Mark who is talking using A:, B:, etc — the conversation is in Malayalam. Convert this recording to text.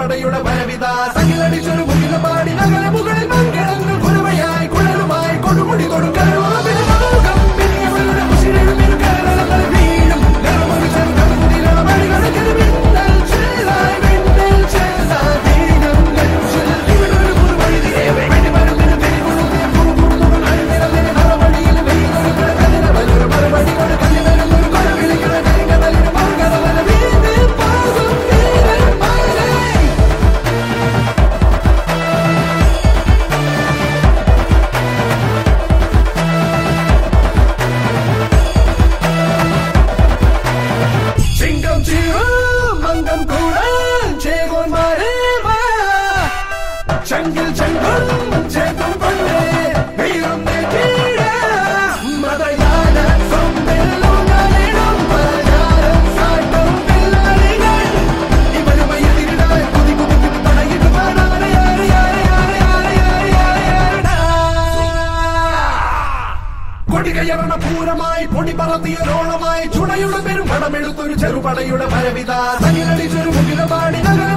A: ചെറുപടയുടെ പരവിത സകിലടിച്ചൊരു മുകില പാടി നഗര മുകളിൽ മങ്കിടങ്ങൾ കുരവയായി കുഴലുമായി കൊടുമുടി കൊടുക്കലും വീഴും നിറമൊരു ചെറുകടമുടിയിലുള്ള മണികണക്കിന് മിന്നൽ ചേലായി മിന്നൽ ചേലായി വീഴും നെഞ്ചിൽ ഇവിടൊരു പുതുവഴി തിരയവേ വെടിമരുന്നിന് തിരികൊടുത്തേ പുറപ്പെടുന്നവൻ അഴിനിറലിന് നറവഴിയിൽ വെയിലൊരു കതിരവലൊരു മറുപടി കൊടുക്കലി വരുന്നൊരു കൊല വിളിക്കുന്ന കരിങ്കടലിന് മറുകടലന് വീതി പാകും വീരൻ മലേ ചിങ്കം ചീറും മംഗം കൂടാൻ ചേകോന്മാരെ വാ. ചങ്കിൽ ചങ്കും ചേക്കും കൊണ്ടേ വീറും നെറ്റിയിട. മതയാന സൊമ്പെല്ലുങ്ങളിടും പലചാരം സാട്ടും പിള്ളാരികൾ. ഇവരുമായി എതിരിടാൻ കുതി കുതിക്കും പടയിടുവാൻ ആരെ ആരെ ആരെ ആരെ ആരെ ആരെ ആരെ ആരെടാ. കൊടികയറണ പൂരമായി പൊടി പറത്തിയൊരോളമായി ചുണയുടെ പെരും പടമെടുത്തൊരു ചെറുപടയുടെ പരവിത സനിലടിച്ചൊരു മുകിലപാടി നഗര